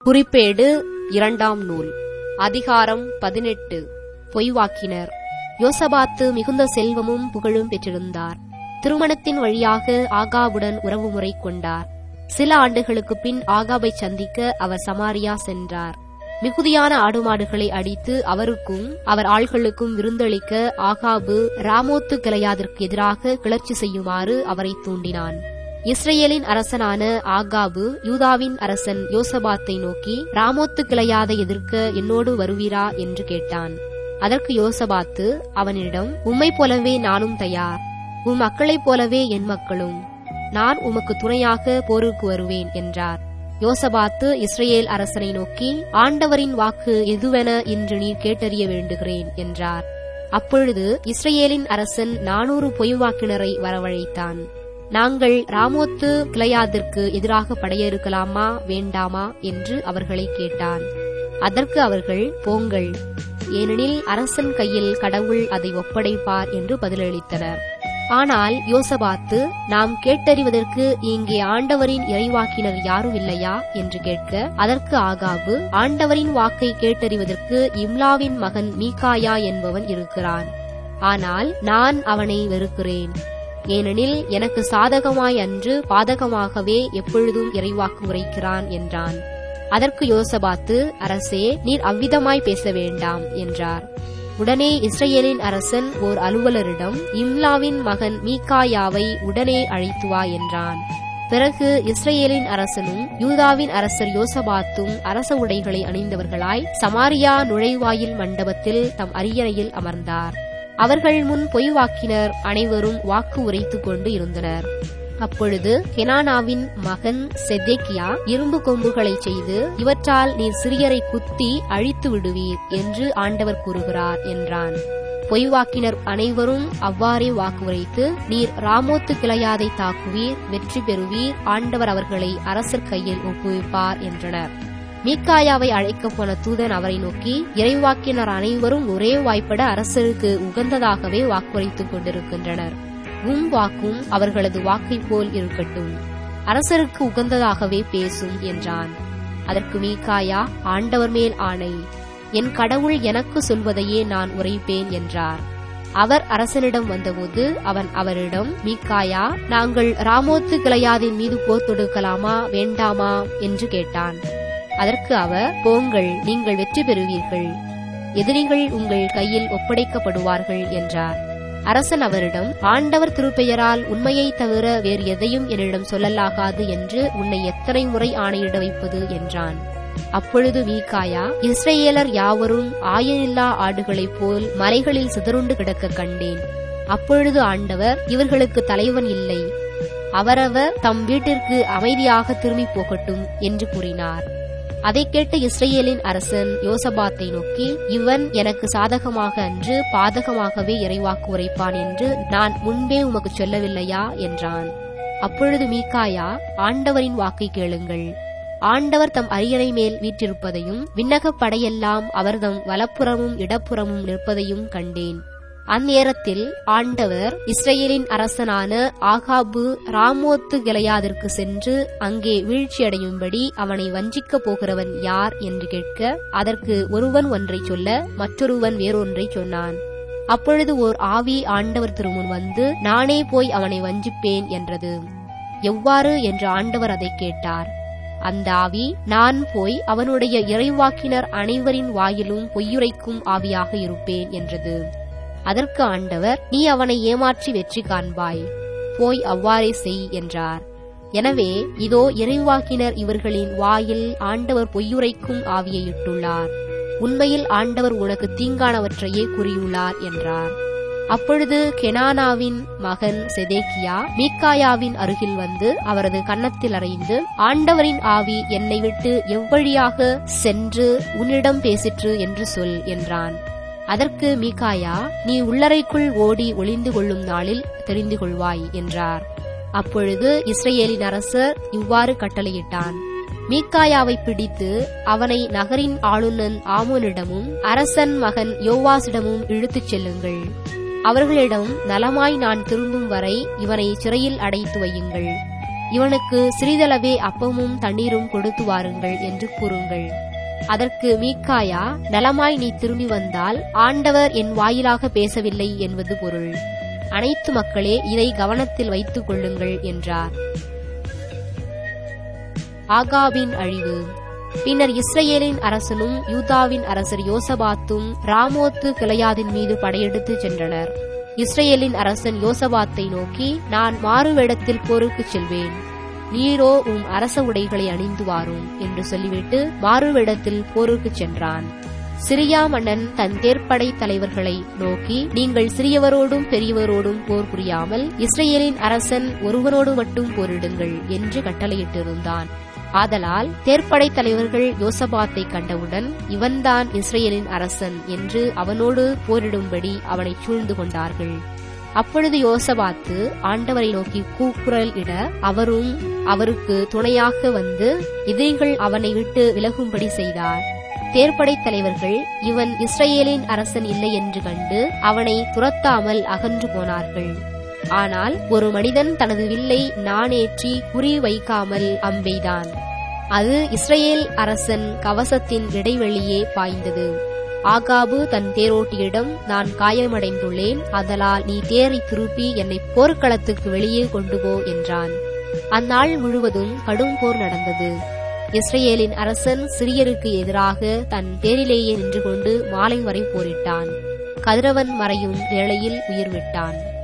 குறிப்பேடு இரண்டாம் நூல் அதிகாரம் பதினெட்டு பொய்வாக்கினர் யோசபாத்து மிகுந்த செல்வமும் புகழும் பெற்றிருந்தார் திருமணத்தின் வழியாக ஆகாபுடன் உறவுமுறை கொண்டார் சில ஆண்டுகளுக்குப் பின் ஆகாபை சந்திக்க அவர் சமாரியா சென்றார் மிகுதியான ஆடு மாடுகளை அடித்து அவருக்கும் அவர் ஆள்களுக்கும் விருந்தளிக்க ஆகாபு ராமோத்து கிளையாதிற்கு எதிராக கிளர்ச்சி செய்யுமாறு அவரை தூண்டினான் இஸ்ரேலின் அரசனான ஆகாபு யூதாவின் அரசன் யோசபாத்தை நோக்கி ராமோத்து கிளையாதை எதிர்க்க என்னோடு வருவீரா என்று கேட்டான் அதற்கு யோசபாத்து அவனிடம் உம்மை போலவே நானும் தயார் உம் மக்களைப் போலவே என் மக்களும் நான் உமக்கு துணையாக போருக்கு வருவேன் என்றார் யோசபாத்து இஸ்ரேல் அரசனை நோக்கி ஆண்டவரின் வாக்கு எதுவென இன்று நீர் கேட்டறிய வேண்டுகிறேன் என்றார் அப்பொழுது இஸ்ரேலின் அரசன் நானூறு பொய்வாக்கினரை வரவழைத்தான் நாங்கள் ராமோத்து கிளையாதிற்கு எதிராக படையெடுக்கலாமா வேண்டாமா என்று அவர்களை கேட்டான் அதற்கு அவர்கள் போங்கள் ஏனெனில் அரசன் கையில் கடவுள் அதை ஒப்படைப்பார் என்று பதிலளித்தனர் ஆனால் யோசபாத்து நாம் கேட்டறிவதற்கு இங்கே ஆண்டவரின் இறைவாக்கினர் யாரும் இல்லையா என்று கேட்க அதற்கு ஆகாபு ஆண்டவரின் வாக்கை கேட்டறிவதற்கு இம்லாவின் மகன் மீகாயா என்பவன் இருக்கிறான் ஆனால் நான் அவனை வெறுக்கிறேன் ஏனெனில் எனக்கு சாதகமாய் அன்று பாதகமாகவே எப்பொழுதும் இறைவாக்கு உரைக்கிறான் என்றான் அதற்கு யோசபாத்து அரசே நீர் அவ்விதமாய் பேச வேண்டாம் என்றார் உடனே இஸ்ரேலின் அரசன் ஓர் அலுவலரிடம் இம்லாவின் மகன் மீகாயாவை உடனே அழைத்து வா என்றான் பிறகு இஸ்ரேலின் அரசனும் யூதாவின் அரசர் யோசபாத்தும் அரச உடைகளை அணிந்தவர்களாய் சமாரியா நுழைவாயில் மண்டபத்தில் தம் அரியணையில் அமர்ந்தார் அவர்கள் முன் பொய்வாக்கினர் அனைவரும் வாக்கு உரைத்துக் கொண்டு இருந்தனர் அப்பொழுது கெனானாவின் மகன் செதேக்கியா இரும்பு கொம்புகளை செய்து இவற்றால் நீர் சிறியரை குத்தி அழித்து விடுவீர் என்று ஆண்டவர் கூறுகிறார் என்றான் பொய்வாக்கினர் அனைவரும் அவ்வாறே வாக்கு உரைத்து நீர் ராமோத்து கிளையாதை தாக்குவீர் வெற்றி பெறுவீர் ஆண்டவர் அவர்களை அரசர் கையில் ஒப்புவிப்பார் என்றனர் மீக்காயாவை அழைக்கப் போன தூதன் அவரை நோக்கி இறைவாக்கினர் அனைவரும் ஒரே வாய்ப்பட அரசருக்கு உகந்ததாகவே வாக்குரைத்துக் கொண்டிருக்கின்றனர் உம் வாக்கும் அவர்களது வாக்கைப் போல் இருக்கட்டும் அரசருக்கு உகந்ததாகவே பேசும் என்றான் அதற்கு மீகாயா ஆண்டவர் மேல் ஆணை என் கடவுள் எனக்கு சொல்வதையே நான் உரைப்பேன் என்றார் அவர் அரசனிடம் வந்தபோது அவன் அவரிடம் மீக்காயா நாங்கள் ராமோத்து கிளையாதின் மீது போர் தொடுக்கலாமா வேண்டாமா என்று கேட்டான் அதற்கு அவர் போங்கள் நீங்கள் வெற்றி பெறுவீர்கள் எதிரிகள் உங்கள் கையில் ஒப்படைக்கப்படுவார்கள் என்றார் அரசன் அவரிடம் ஆண்டவர் திருப்பெயரால் உண்மையை தவிர வேறு எதையும் என்னிடம் சொல்லலாகாது என்று உன்னை எத்தனை முறை ஆணையிட வைப்பது என்றான் அப்பொழுது மீகாயா இஸ்ரேலர் யாவரும் ஆயனில்லா ஆடுகளைப் போல் மலைகளில் சிதறுண்டு கிடக்க கண்டேன் அப்பொழுது ஆண்டவர் இவர்களுக்கு தலைவன் இல்லை அவரவர் தம் வீட்டிற்கு அமைதியாக திரும்பி போகட்டும் என்று கூறினார் அதை கேட்ட இஸ்ரேலின் அரசன் யோசபாத்தை நோக்கி இவன் எனக்கு சாதகமாக அன்று பாதகமாகவே இறைவாக்கு உரைப்பான் என்று நான் முன்பே உமக்கு சொல்லவில்லையா என்றான் அப்பொழுது மீகாயா ஆண்டவரின் வாக்கை கேளுங்கள் ஆண்டவர் தம் அரியணை மேல் வீற்றிருப்பதையும் விண்ணகப் படையெல்லாம் அவர்தம் வலப்புறமும் இடப்புறமும் நிற்பதையும் கண்டேன் அந்நேரத்தில் ஆண்டவர் இஸ்ரேலின் அரசனான ஆகாபு ராமோத்து கிளையாதிற்கு சென்று அங்கே வீழ்ச்சியடையும்படி அவனை வஞ்சிக்கப் போகிறவன் யார் என்று கேட்க அதற்கு ஒருவன் ஒன்றை சொல்ல மற்றொருவன் வேறொன்றை சொன்னான் அப்பொழுது ஓர் ஆவி ஆண்டவர் திருமுன் வந்து நானே போய் அவனை வஞ்சிப்பேன் என்றது எவ்வாறு என்று ஆண்டவர் அதை கேட்டார் அந்த ஆவி நான் போய் அவனுடைய இறைவாக்கினர் அனைவரின் வாயிலும் பொய்யுரைக்கும் ஆவியாக இருப்பேன் என்றது அதற்கு ஆண்டவர் நீ அவனை ஏமாற்றி வெற்றி காண்பாய் போய் அவ்வாறே செய் என்றார் எனவே இதோ இறைவாக்கினர் இவர்களின் வாயில் ஆண்டவர் பொய்யுரைக்கும் ஆவியை இட்டுள்ளார் உண்மையில் ஆண்டவர் உனக்கு தீங்கானவற்றையே கூறியுள்ளார் என்றார் அப்பொழுது கெனானாவின் மகன் செதேக்கியா மீக்காயாவின் அருகில் வந்து அவரது கன்னத்தில் அறைந்து ஆண்டவரின் ஆவி என்னை விட்டு எவ்வழியாக சென்று உன்னிடம் பேசிற்று என்று சொல் என்றான் அதற்கு மீகாயா நீ உள்ளறைக்குள் ஓடி ஒளிந்து கொள்ளும் நாளில் தெரிந்து கொள்வாய் என்றார் அப்பொழுது இஸ்ரேலின் அரசர் இவ்வாறு கட்டளையிட்டான் மீக்காயாவை பிடித்து அவனை நகரின் ஆளுநன் ஆமோனிடமும் அரசன் மகன் யோவாசிடமும் இழுத்துச் செல்லுங்கள் அவர்களிடம் நலமாய் நான் திரும்பும் வரை இவனை சிறையில் அடைத்து வையுங்கள் இவனுக்கு சிறிதளவே அப்பமும் தண்ணீரும் கொடுத்து வாருங்கள் என்று கூறுங்கள் அதற்கு மீக்காயா நலமாய் நீ திரும்பி வந்தால் ஆண்டவர் என் வாயிலாக பேசவில்லை என்பது பொருள் அனைத்து மக்களே இதை கவனத்தில் வைத்துக் கொள்ளுங்கள் என்றார் ஆகாபின் அழிவு பின்னர் இஸ்ரேலின் அரசனும் யூதாவின் அரசர் யோசபாத்தும் ராமோத்து கிளையாதின் மீது படையெடுத்து சென்றனர் இஸ்ரேலின் அரசன் யோசபாத்தை நோக்கி நான் மாறுவேடத்தில் போருக்கு செல்வேன் நீரோ உம் அரச உடைகளை அணிந்து வாரும் என்று சொல்லிவிட்டு மாறுவேடத்தில் போருக்கு சென்றான் சிரியா மன்னன் தன் தேர்ப்படை தலைவர்களை நோக்கி நீங்கள் சிறியவரோடும் பெரியவரோடும் போர் புரியாமல் இஸ்ரேலின் அரசன் ஒருவனோடு மட்டும் போரிடுங்கள் என்று கட்டளையிட்டிருந்தான் ஆதலால் தேர்ப்படை தலைவர்கள் யோசபாத்தை கண்டவுடன் இவன்தான் இஸ்ரேலின் அரசன் என்று அவனோடு போரிடும்படி அவனை சூழ்ந்து கொண்டார்கள் அப்பொழுது யோசபாத்து ஆண்டவரை நோக்கி கூக்குரல் இட அவரும் அவருக்கு துணையாக வந்து எதிரிகள் அவனை விட்டு விலகும்படி செய்தார் தேர்ப்படை தலைவர்கள் இவன் இஸ்ரேலின் அரசன் இல்லை என்று கண்டு அவனை துரத்தாமல் அகன்று போனார்கள் ஆனால் ஒரு மனிதன் தனது வில்லை நாணேற்றி குறி வைக்காமல் அம்பெய்தான் அது இஸ்ரேல் அரசன் கவசத்தின் இடைவெளியே பாய்ந்தது ஆகாபு தன் தேரோட்டியிடம் நான் காயமடைந்துள்ளேன் அதலால் நீ தேரை திருப்பி என்னை போர்க்களத்துக்கு வெளியே கொண்டு போ என்றான் அந்நாள் முழுவதும் கடும் போர் நடந்தது இஸ்ரேலின் அரசன் சிறியருக்கு எதிராக தன் தேரிலேயே நின்று கொண்டு மாலை வரை போரிட்டான் கதிரவன் மறையும் வேளையில் உயிர் விட்டான்